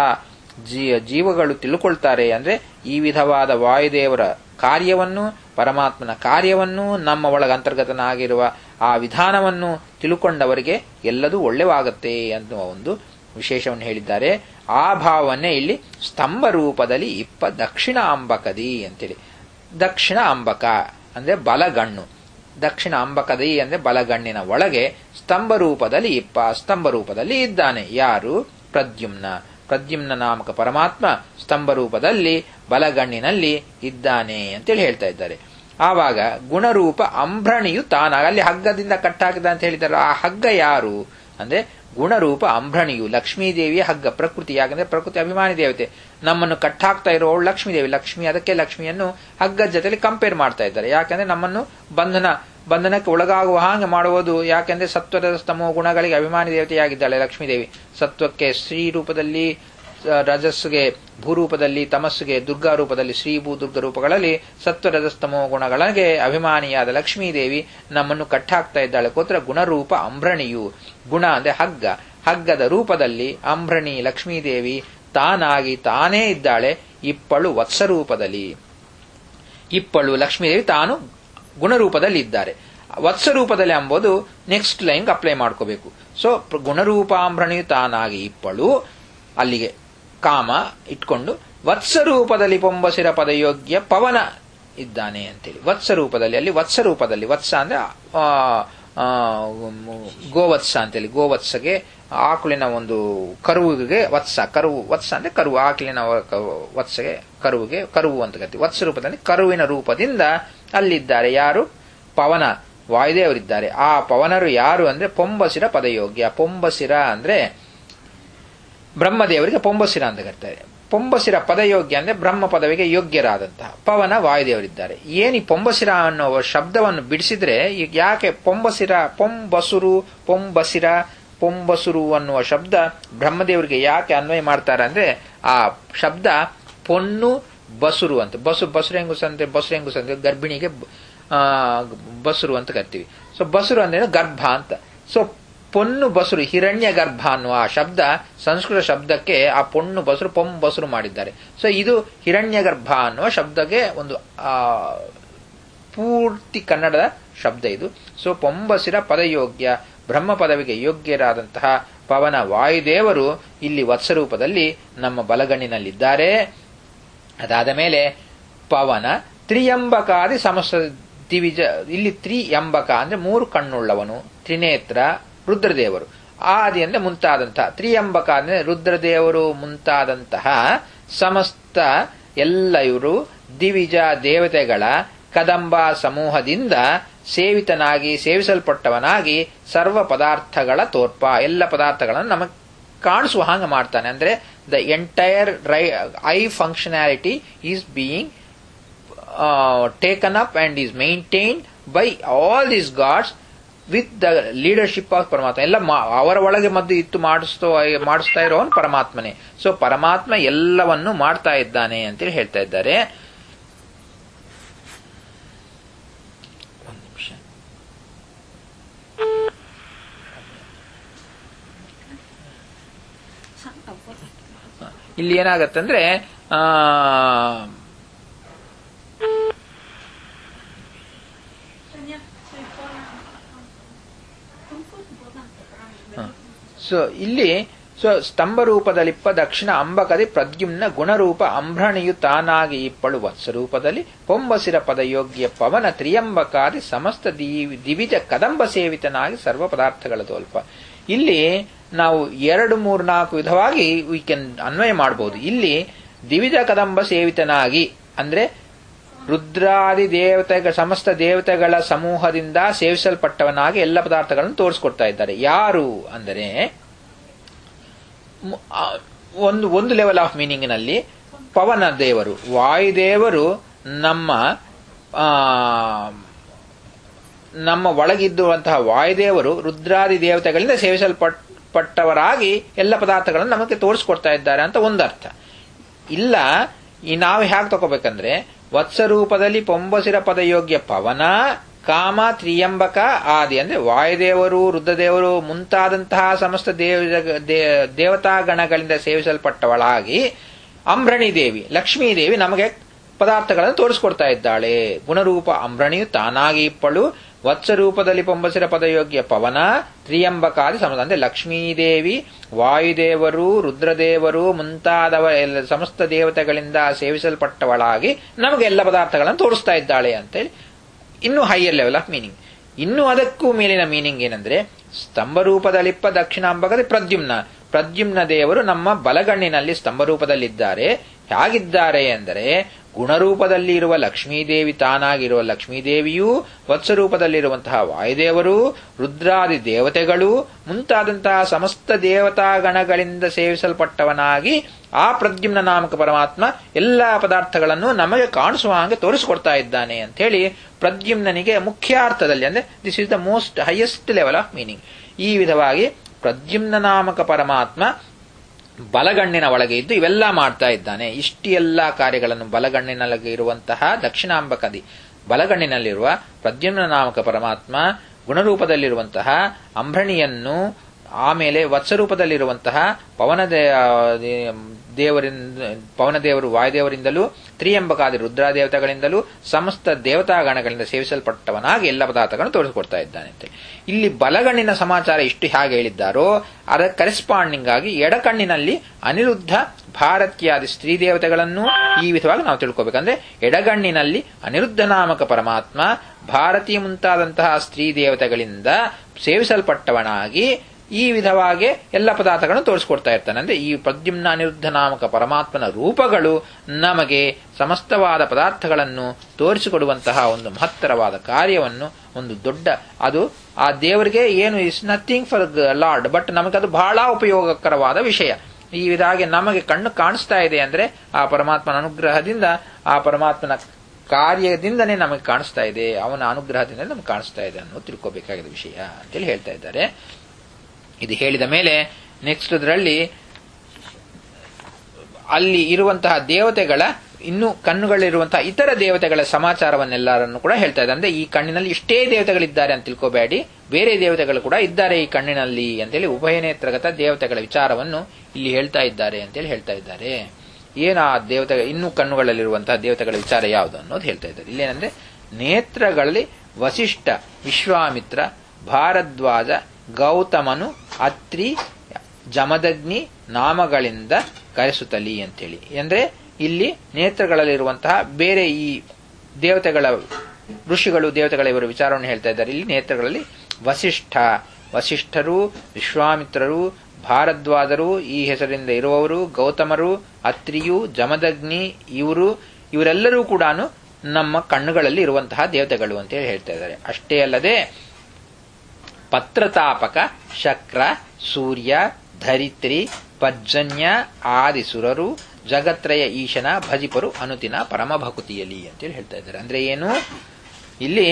ಜೀವಗಳು ತಿಳ್ಕೊಳ್ತಾರೆ ಅಂದ್ರೆ ಈ ವಿಧವಾದ ವಾಯುದೇವರ ಕಾರ್ಯವನ್ನು ಪರಮಾತ್ಮನ ಕಾರ್ಯವನ್ನು ನಮ್ಮ ಒಳಗ ಅಂತರ್ಗತನಾಗಿರುವ ಆ ವಿಧಾನವನ್ನು ತಿಳ್ಕೊಂಡವರಿಗೆ ಎಲ್ಲದೂ ಒಳ್ಳೆವಾಗತ್ತೆ ಅನ್ನುವ ಒಂದು ವಿಶೇಷವನ್ನು ಹೇಳಿದ್ದಾರೆ ಆ ಭಾವನೆ ಇಲ್ಲಿ ಸ್ತಂಭ ರೂಪದಲ್ಲಿ ಇಪ್ಪ ದಕ್ಷಿಣ ಅಂಬಕದಿ ಅಂತೇಳಿ ದಕ್ಷಿಣ ಅಂಬಕ ಅಂದ್ರೆ ಬಲಗಣ್ಣು ದಕ್ಷಿಣ ಅಂಬಕದಿ ಅಂದ್ರೆ ಬಲಗಣ್ಣಿನ ಒಳಗೆ ಸ್ತಂಭ ರೂಪದಲ್ಲಿ ಇಪ್ಪ ಸ್ತಂಭ ರೂಪದಲ್ಲಿ ಇದ್ದಾನೆ ಯಾರು ಪ್ರದ್ಯುಮ್ನ ಪ್ರದ್ಯುಮ್ನ ನಾಮಕ ಪರಮಾತ್ಮ ಸ್ತಂಭ ರೂಪದಲ್ಲಿ ಬಲಗಣ್ಣಿನಲ್ಲಿ ಇದ್ದಾನೆ ಅಂತೇಳಿ ಹೇಳ್ತಾ ಇದ್ದಾರೆ ಆವಾಗ ಗುಣರೂಪ ಅಂಬ್ರಣಿಯು ತಾನಾಗ ಅಲ್ಲಿ ಹಗ್ಗದಿಂದ ಕಟ್ಟಾಕಿದ ಅಂತ ಹೇಳಿದ್ದಾರೆ ಆ ಹಗ್ಗ ಯಾರು ಅಂದ್ರೆ ಗುಣರೂಪ ಅಂಬ್ರಣಿಯು ಲಕ್ಷ್ಮೀದೇವಿಯ ಹಗ್ಗ ಪ್ರಕೃತಿ ಯಾಕಂದ್ರೆ ಪ್ರಕೃತಿ ಅಭಿಮಾನಿ ದೇವತೆ ನಮ್ಮನ್ನು ಕಟ್ಟಾಕ್ತಾ ಇರೋವಳು ಲಕ್ಷ್ಮೀದೇವಿ ಲಕ್ಷ್ಮಿ ಅದಕ್ಕೆ ಲಕ್ಷ್ಮಿಯನ್ನು ಹಗ್ಗದ ಜೊತೆಲಿ ಕಂಪೇರ್ ಮಾಡ್ತಾ ಇದ್ದಾರೆ ಯಾಕಂದ್ರೆ ನಮ್ಮನ್ನು ಬಂಧನ ಬಂಧನಕ್ಕೆ ಒಳಗಾಗುವ ಹಾಗೆ ಮಾಡುವುದು ಯಾಕೆಂದ್ರೆ ಸತ್ವದ ಸ್ತಮೋ ಗುಣಗಳಿಗೆ ಅಭಿಮಾನಿ ದೇವತೆಯಾಗಿದ್ದಾಳೆ ಲಕ್ಷ್ಮೀದೇವಿ ಸತ್ವಕ್ಕೆ ಶ್ರೀ ರೂಪದಲ್ಲಿ ರಜಸ್ಗೆ ಭೂರೂಪದಲ್ಲಿ ತಮಸ್ಸಿಗೆ ದುರ್ಗಾ ರೂಪದಲ್ಲಿ ಶ್ರೀ ಭೂ ದುರ್ಗ ರೂಪಗಳಲ್ಲಿ ಸತ್ವ ರಜಸ್ತಮೋ ಗುಣಗಳಿಗೆ ಅಭಿಮಾನಿಯಾದ ಲಕ್ಷ್ಮೀದೇವಿ ನಮ್ಮನ್ನು ಕಟ್ಟಾಕ್ತಾ ಇದ್ದಾಳೆ ಕೋತ್ರ ಗುಣರೂಪ ಅಂಬ್ರಣಿಯು ಗುಣ ಅಂದ್ರೆ ಹಗ್ಗ ಹಗ್ಗದ ರೂಪದಲ್ಲಿ ಅಂಬ್ರಣಿ ಲಕ್ಷ್ಮೀದೇವಿ ತಾನಾಗಿ ತಾನೇ ಇದ್ದಾಳೆ ಇಪ್ಪಳು ವತ್ಸರೂಪದಲ್ಲಿ ಇಪ್ಪಳು ಲಕ್ಷ್ಮೀದೇವಿ ತಾನು ಗುಣರೂಪದಲ್ಲಿ ಇದ್ದಾರೆ ವತ್ಸರೂಪದಲ್ಲಿ ಎಂಬುದು ನೆಕ್ಸ್ಟ್ ಲೈನ್ ಅಪ್ಲೈ ಮಾಡ್ಕೋಬೇಕು ಸೊ ಗುಣರೂಪಾಂಭ್ರಣಿಯು ತಾನಾಗಿ ಇಪ್ಪಳು ಅಲ್ಲಿಗೆ ಕಾಮ ಇಟ್ಕೊಂಡು ವತ್ಸರೂಪದಲ್ಲಿ ಪೊಂಬಸಿರ ಪದಯೋಗ್ಯ ಪವನ ಇದ್ದಾನೆ ಅಂತೇಳಿ ವತ್ಸರೂಪದಲ್ಲಿ ಅಲ್ಲಿ ವತ್ಸರೂಪದಲ್ಲಿ ವತ್ಸ ಅಂದ್ರೆ ಆ, ಆ, ಗೋವತ್ಸ ಅಂತೇಳಿ ಗೋವತ್ಸಗೆ ಆಕಳಿನ ಒಂದು ಕರುವಿಗೆ ವತ್ಸ ಕರುವು ವತ್ಸ ಅಂದ್ರೆ ಕರುವು ಆಕಳಿನ ವ- ಕ- ವತ್ಸಗೆ ಕರುವಿಗೆ ಕರುವು ಅಂತ ಕರಿತೀವಿ ವತ್ಸ ರೂಪದಲ್ಲಿ ಕರುವಿನ ರೂಪದಿಂದ ಅಲ್ಲಿದ್ದಾರೆ ಯಾರು ಪವನ ವಾಯುದೇವರಿದ್ದಾರೆ ಆ ಪವನರು ಯಾರು ಅಂದ್ರೆ ಪೊಂಬಸಿರ ಪದಯೋಗ್ಯ ಪೊಂಬಸಿರ ಅಂದ್ರೆ ಬ್ರಹ್ಮದೇವರಿಗೆ ಪೊಂಬಸಿರ ಅಂತ ಕರೀತಾರೆ ಪೊಂಬಸಿರ ಪದಯೋಗ್ಯ ಅಂದ್ರೆ ಬ್ರಹ್ಮ ಪದವಿಗೆ ಯೋಗ್ಯರಾದಂತಹ ಪವನ ವಾಯುದೇವರಿದ್ದಾರೆ ಏನಿ ಪೊಂಬಸಿರ ಅನ್ನುವ ಶಬ್ದವನ್ನು ಬಿಡಿಸಿದ್ರೆ ಈಗ ಯಾಕೆ ಪೊಂಬಸಿರ ಪೊಂಬಸುರು ಪೊಂಬಸಿರ ಪೊಂಬಸುರು ಅನ್ನುವ ಶಬ್ದ ಬ್ರಹ್ಮದೇವರಿಗೆ ಯಾಕೆ ಅನ್ವಯ ಮಾಡ್ತಾರೆ ಅಂದ್ರೆ ಆ ಶಬ್ದ ಪೊನ್ನು ಬಸುರು ಅಂತ ಬಸು ಬಸುರೆಂಗುಸ ಅಂದ್ರೆ ಬಸುರೆಂಗುಸ ಅಂದ್ರೆ ಗರ್ಭಿಣಿಗೆ ಬ- ಆ, ಬಸುರು ಅಂತ ಕರಿತೀವಿ ಸೊ ಬಸುರು ಅಂದ್ರೆ ಗರ್ಭ ಅಂತ ಸೊ ಪೊನ್ನು ಬಸುರು ಹಿರಣ್ಯ ಗರ್ಭ ಅನ್ನುವ ಆ ಶಬ್ದ ಸಂಸ್ಕೃತ ಶಬ್ದಕ್ಕೆ ಆ ಪೊನ್ನು ಬಸುರು ಪೊಂ ಬಸುರು ಮಾಡಿದ್ದಾರೆ ಸೊ ಇದು ಹಿರಣ್ಯ ಗರ್ಭ ಅನ್ನುವ ಶಬ್ದಕ್ಕೆ ಒಂದು ಆ ಪೂರ್ತಿ ಕನ್ನಡದ ಶಬ್ದ ಇದು ಸೊ ಪೊಂಬಸಿರ ಪದಯೋಗ್ಯ ಬ್ರಹ್ಮ ಪದವಿಗೆ ಯೋಗ್ಯರಾದಂತಹ ಪವನ ವಾಯುದೇವರು ಇಲ್ಲಿ ವತ್ಸರೂಪದಲ್ಲಿ ನಮ್ಮ ಬಲಗಣ್ಣಿನಲ್ಲಿದ್ದಾರೆ ಅದಾದ ಮೇಲೆ ಪವನ ತ್ರಿಯಂಬಕಾದಿ ಸಮಸ್ತ ದಿವಿಜ ಇಲ್ಲಿ ತ್ರಿ ಎಂಬಕ ಅಂದ್ರೆ ಮೂರು ಕಣ್ಣುಳ್ಳವನು ತ್ರಿನೇತ್ರ ರುದ್ರದೇವರು ಆದಿ ಅಂದ್ರೆ ಮುಂತಾದಂತಹ ತ್ರಿಯಂಬಕ ಅಂದ್ರೆ ರುದ್ರದೇವರು ಮುಂತಾದಂತಹ ಸಮಸ್ತ ಎಲ್ಲ ಇವರು ದಿವಿಜ ದೇವತೆಗಳ ಕದಂಬ ಸಮೂಹದಿಂದ ಸೇವಿತನಾಗಿ ಸೇವಿಸಲ್ಪಟ್ಟವನಾಗಿ ಸರ್ವ ಪದಾರ್ಥಗಳ ತೋರ್ಪ ಎಲ್ಲ ಪದಾರ್ಥಗಳನ್ನು ನಮಗೆ ಕಾಣಿಸುವ ಹಾಗೆ ಮಾಡ್ತಾನೆ ಅಂದ್ರೆ the entire eye functionality is being taken up and is maintained by all these gods with the leadership of ಪರಮಾತ್ಮ ಎಲ್ಲ ಮಾ- ಅವರ ಒಳಗೆ ಮದ್ದು ಇತ್ತು ಮಾಡಿಸ್ತೋ ಮಾಡಿಸ್ತಾ ಇರೋವನು ಪರಮಾತ್ಮನೇ ಸೊ ಪರಮಾತ್ಮ ಎಲ್ಲವನ್ನು ಮಾಡ್ತಾ ಇದ್ದಾನೆ ಅಂತೇಳಿ ಹೇಳ್ತಾ ಇದ್ದಾರೆ ಒಂದು ನಿಮಿಷ ಇಲ್ಲಿ ಏನಾಗತ್ತಂದ್ರೆ ಆ ಸೊ ಇಲ್ಲಿ ಸೊ ಸ್ತಂಭ ರೂಪದಲ್ಲಿಪ್ಪ ದಕ್ಷಿಣ ಅಂಬಕದಿ ಪ್ರದ್ಯುಮ್ನ ಗುಣರೂಪ ಅಂಬ್ರಣಿಯು ತಾನಾಗಿ ಇಪ್ಪಳು ವತ್ಸರೂಪದಲ್ಲಿ ಪೊಂಬಸಿರ ಪದಯೋಗ್ಯ ಪವನ ತ್ರಿಯಂಬಕಾದಿ ಸಮಸ್ತ ದಿವಿ- ದಿವಿಜ ಕದಂಬ ಸೇವಿತನಾಗಿ ಸರ್ವ ಪದಾರ್ಥಗಳ ತೋಲ್ಪ ಇಲ್ಲಿ ನಾವು ಎರಡು ಮೂರು ನಾಲ್ಕು ವಿಧವಾಗಿ ವಿ ಕ್ಯಾನ್ ಅನ್ವಯ ಮಾಡಬಹುದು ಇಲ್ಲಿ ದಿವಿಜ ಕದಂಬ ಸೇವಿತನಾಗಿ ಅಂದ್ರೆ ರುದ್ರಾದಿ ದೇವತೆಗಳ ಸಮಸ್ತ ದೇವತೆಗಳ ಸಮೂಹದಿಂದ ಸೇವಿಸಲ್ಪಟ್ಟವನಾಗಿ ಎಲ್ಲ ಪದಾರ್ಥಗಳನ್ನು ತೋರಿಸ್ಕೊಡ್ತಾ ಇದ್ದಾರೆ ಯಾರು ಅಂದರೆ ಮು- ಆ, ಒಂದು ಒಂದು ಲೆವೆಲ್ ಆಫ್ ಮೀನಿಂಗ್ನಲ್ಲಿ ಪವನ ದೇವರು ವಾಯುದೇವರು ನಮ್ಮ ಆ, ನಮ್ಮ ಒಳಗಿದ್ದುವಂತಹ ವಾಯುದೇವರು ರುದ್ರಾದಿ ದೇವತೆಗಳಿಂದ ಸೇವಿಸಲ್ಪಟ್ ಪಟ್ಟವರಾಗಿ ಎಲ್ಲ ಪದಾರ್ಥಗಳನ್ನು ನಮಗೆ ತೋರಿಸ್ಕೊಡ್ತಾ ಇದ್ದಾರೆ ಅಂತ ಒಂದರ್ಥ ಇಲ್ಲ ಈ ನಾವು ಹೇಗೆ ತಗೋಬೇಕಂದ್ರೆ ವತ್ಸರೂಪದಲ್ಲಿ ಪೊಂಬಸಿರ ಪದಯೋಗ್ಯ ಪವನ ಕಾಮ ತ್ರಿಯಂಬಕ ಆದಿ ಅಂದ್ರೆ ವಾಯುದೇವರು ರುದ್ರದೇವರು ಮುಂತಾದಂತಹ ಸಮಸ್ತ ದೇವ ದೇ- ದೇವತಾಗಣಗಳಿಂದ ಸೇವಿಸಲ್ಪಟ್ಟವಳಾಗಿ ಅಂಬ್ರಣಿ ದೇವಿ ಲಕ್ಷ್ಮೀ ದೇವಿ ನಮಗೆ ಪದಾರ್ಥಗಳನ್ನು ತೋರಿಸ್ಕೊಡ್ತಾ ಇದ್ದಾಳೆ ಗುಣರೂಪ ಅಂಬ್ರಣಿಯು ತಾನಾಗಿ ಇಪ್ಪಳು ವತ್ಸರೂಪದಲ್ಲಿ ಪೊಂಬಸಿರ ಪದಯೋಗ್ಯ ಪವನ ತ್ರಿಯಂಬಕಾದಿ ಸಮ ಅಂದ್ರೆ ಲಕ್ಷ್ಮೀದೇವಿ ವಾಯುದೇವರು ರುದ್ರದೇವರು ಮುಂತಾದವ ಎಲ್ಲ ಸಮಸ್ತ ದೇವತೆಗಳಿಂದ ಸೇವಿಸಲ್ಪಟ್ಟವಳಾಗಿ ನಮಗೆ ಎಲ್ಲ ಪದಾರ್ಥಗಳನ್ನು ತೋರಿಸ್ತಾ ಇದ್ದಾಳೆ ಅಂತೇಳಿ ಇನ್ನೂ ಹೈಯರ್ ಲೆವೆಲ್ ಆಫ್ ಮೀನಿಂಗ್ ಇನ್ನು ಅದಕ್ಕೂ ಮೇಲಿನ ಮೀನಿಂಗ್ ಏನಂದ್ರೆ ಸ್ತಂಭ ರೂಪದಲ್ಲಿಪ್ಪ ದಕ್ಷಿಣಾಂಬಕದ ಪ್ರದ್ಯುಮ್ನ ಪ್ರದ್ಯುಮ್ನ ದೇವರು ನಮ್ಮ ಬಲಗಣ್ಣಿನಲ್ಲಿ ಸ್ತಂಭ ರೂಪದಲ್ಲಿದ್ದಾರೆ ಹೇಗಿದ್ದಾರೆ ಎಂದರೆ ಗುಣರೂಪದಲ್ಲಿ ಇರುವ ಲಕ್ಷ್ಮೀದೇವಿ ತಾನಾಗಿರುವ ಲಕ್ಷ್ಮೀದೇವಿಯೂ ವತ್ಸರೂಪದಲ್ಲಿರುವಂತಹ ವಾಯುದೇವರು ರುದ್ರಾದಿ ದೇವತೆಗಳು ಮುಂತಾದಂತಹ ಸಮಸ್ತ ದೇವತಾಗಣಗಳಿಂದ ಸೇವಿಸಲ್ಪಟ್ಟವನಾಗಿ ಆ ಪ್ರದ್ಯುಮ್ನ ನಾಮಕ ಪರಮಾತ್ಮ ಎಲ್ಲಾ ಪದಾರ್ಥಗಳನ್ನು ನಮಗೆ ಕಾಣಿಸುವ ಹಾಗೆ ತೋರಿಸಿಕೊಡ್ತಾ ಇದ್ದಾನೆ ಅಂತ ಹೇಳಿ ಪ್ರದ್ಯುಮ್ನನಿಗೆ ಮುಖ್ಯಾರ್ಥದಲ್ಲಿ ಅಂದ್ರೆ this is the most highest level of meaning ಈ ವಿಧವಾಗಿ ಪ್ರದ್ಯುಮ್ನ ನಾಮಕ ಪರಮಾತ್ಮ ಬಲಗಣ್ಣಿನ ಒಳಗೆ ಇದ್ದು ಇವೆಲ್ಲ ಮಾಡ್ತಾ ಇದ್ದಾನೆ ಇಷ್ಟು ಎಲ್ಲ ಕಾರ್ಯಗಳನ್ನು ಬಲಗಣ್ಣಿನೊಳಗೆ ಇರುವಂತಹ ದಕ್ಷಿಣಾಂಬಕದಿ ಬಲಗಣ್ಣಿನಲ್ಲಿರುವ ಪ್ರದ್ಯುಮ್ನ ನಾಮಕ ಪರಮಾತ್ಮ ಗುಣರೂಪದಲ್ಲಿರುವಂತಹ ಅಂಬ್ರಣಿಯನ್ನು ಆಮೇಲೆ ವತ್ಸರೂಪದಲ್ಲಿರುವಂತಹ ಪವನ ದೇವರಿಂದ ಪವನ ದೇವರು ವಾಯುದೇವರಿಂದಲೂ ತ್ರಿಯಂಬಕಾದಿ ರುದ್ರಾದೇವತೆಗಳಿಂದಲೂ ಸಮಸ್ತ ದೇವತಾಗಣಗಳಿಂದ ಸೇವಿಸಲ್ಪಟ್ಟವನಾಗಿ ಎಲ್ಲ ಪದಾರ್ಥಗಳನ್ನು ತೋರಿಸಿಕೊಡ್ತಾ ಇದ್ದಾನೆ ಅಂತ ಇಲ್ಲಿ ಬಲಗಣ್ಣಿನ ಸಮಾಚಾರ ಇಷ್ಟು ಹೇಗೆ ಹೇಳಿದ್ದಾರೋ ಅದರ ಕರೆಸ್ಪಾಂಡಿಂಗ್ ಆಗಿ ಎಡಕಣ್ಣಿನಲ್ಲಿ ಅನಿರುದ್ಧ ಭಾರತ್ಯಾದಿ ಸ್ತ್ರೀ ದೇವತೆಗಳನ್ನು ಈ ವಿಧವಾಗಿ ನಾವು ತಿಳ್ಕೋಬೇಕಂದ್ರೆ ಎಡಗಣ್ಣಿನಲ್ಲಿ ಅನಿರುದ್ಧ ನಾಮಕ ಪರಮಾತ್ಮ ಭಾರತೀಯ ಮುಂತಾದಂತಹ ಸ್ತ್ರೀ ದೇವತೆಗಳಿಂದ ಸೇವಿಸಲ್ಪಟ್ಟವನಾಗಿ ಈ ವಿಧವಾಗಿ ಎಲ್ಲ ಪದಾರ್ಥಗಳನ್ನು ತೋರಿಸ್ಕೊಡ್ತಾ ಇರ್ತಾನೆ ಅಂದ್ರೆ ಈ ಪ್ರದ್ಯುಮ್ನ ಅನಿರುದ್ಧ ನಾಮಕ ಪರಮಾತ್ಮನ ರೂಪಗಳು ನಮಗೆ ಸಮಸ್ತವಾದ ಪದಾರ್ಥಗಳನ್ನು ತೋರಿಸಿಕೊಡುವಂತಹ ಒಂದು ಮಹತ್ತರವಾದ ಕಾರ್ಯವನ್ನು ಒಂದು ದೊಡ್ಡ ಅದು ಆ ದೇವರಿಗೆ ಏನು is nothing for lord but ನಮಗದು ಬಹಳ ಉಪಯೋಗಕರವಾದ ವಿಷಯ ಈ ವಿಧಾಗಿ ನಮಗೆ ಕಣ್ಣು ಕಾಣಿಸ್ತಾ ಇದೆ ಅಂದ್ರೆ ಆ ಪರಮಾತ್ಮನ ಅನುಗ್ರಹದಿಂದ ಆ ಪರಮಾತ್ಮನ ಕಾರ್ಯದಿಂದನೇ ನಮಗೆ ಕಾಣಿಸ್ತಾ ಇದೆ ಅವನ ಅನುಗ್ರಹದಿಂದ ನಮಗೆ ಕಾಣಿಸ್ತಾ ಇದೆ ಅನ್ನೋದು ತಿಳ್ಕೋಬೇಕಾಗಿದ್ದ ವಿಷಯ ಅಂತೇಳಿ ಹೇಳ್ತಾ ಇದ್ದಾರೆ ಇದು ಹೇಳಿದ ಮೇಲೆ ನೆಕ್ಸ್ಟ್ ಅದರಲ್ಲಿ ಅಲ್ಲಿ ಇರುವಂತಹ ದೇವತೆಗಳ ಇನ್ನು ಕಣ್ಣುಗಳಿರುವಂತಹ ಇತರ ದೇವತೆಗಳ ಸಮಾಚಾರವನ್ನೆಲ್ಲರನ್ನು ಕೂಡ ಹೇಳ್ತಾ ಇದೆ ಅಂದ್ರೆ ಈ ಕಣ್ಣಿನಲ್ಲಿ ಇಷ್ಟೇ ದೇವತೆಗಳಿದ್ದಾರೆ ಅಂತ ತಿಳ್ಕೋಬೇಡಿ ಬೇರೆ ದೇವತೆಗಳು ಕೂಡ ಇದ್ದಾರೆ ಈ ಕಣ್ಣಿನಲ್ಲಿ ಅಂತೇಳಿ ಉಭಯ ನೇತ್ರಗತ ದೇವತೆಗಳ ವಿಚಾರವನ್ನು ಇಲ್ಲಿ ಹೇಳ್ತಾ ಇದ್ದಾರೆ ಅಂತೇಳಿ ಹೇಳ್ತಾ ಇದ್ದಾರೆ ಏನು ಆ ದೇವತೆ ಇನ್ನು ಕಣ್ಣುಗಳಲ್ಲಿರುವಂತಹ ದೇವತೆಗಳ ವಿಚಾರ ಯಾವುದು ಅನ್ನೋದು ಹೇಳ್ತಾ ಇದ್ದಾರೆ ಇಲ್ಲೇನಂದ್ರೆ ನೇತ್ರಗಳಲ್ಲಿ ವಸಿಷ್ಠ ವಿಶ್ವಾಮಿತ್ರ ಭಾರದ್ವಾಜ ಗೌತಮನು ಅತ್ರಿ ಜಮದಗ್ನಿ ನಾಮಗಳಿಂದ ಕರೆಸುತ್ತಲಿ ಅಂತೇಳಿ ಅಂದ್ರೆ ಇಲ್ಲಿ ನೇತ್ರಗಳಲ್ಲಿರುವಂತಹ ಬೇರೆ ಈ ದೇವತೆಗಳ ಋಷಿಗಳು ದೇವತೆಗಳ ಇವರ ವಿಚಾರವನ್ನು ಹೇಳ್ತಾ ಇದ್ದಾರೆ ಇಲ್ಲಿ ನೇತ್ರಗಳಲ್ಲಿ ವಸಿಷ್ಠ ವಸಿಷ್ಠರು ವಿಶ್ವಾಮಿತ್ರರು ಭಾರದ್ವಾದರು ಈ ಹೆಸರಿಂದ ಇರುವವರು ಗೌತಮರು ಅತ್ರಿಯು ಜಮದಗ್ನಿ ಇವರು ಇವರೆಲ್ಲರೂ ಕೂಡ ನಮ್ಮ ಕಣ್ಣುಗಳಲ್ಲಿ ಇರುವಂತಹ ದೇವತೆಗಳು ಅಂತ ಹೇಳಿ ಹೇಳ್ತಾ ಇದ್ದಾರೆ ಅಷ್ಟೇ ಅಲ್ಲದೆ ಪತ್ರತಾಪಕ ಶಕ್ರ ಸೂರ್ಯ ಧರಿತ್ರಿ ಪರ್ಜನ್ಯ ಆದಿಸುರರು ಜಗತ್ರಯ ಈಶನ ಭಜಿಪರು ಅನುತಿನ ಪರಮ ಭಕುತಿಯಲ್ಲಿ ಅಂತೇಳಿ ಹೇಳ್ತಾ ಇದ್ದಾರೆ ಅಂದ್ರೆ ಏನು ಇಲ್ಲಿ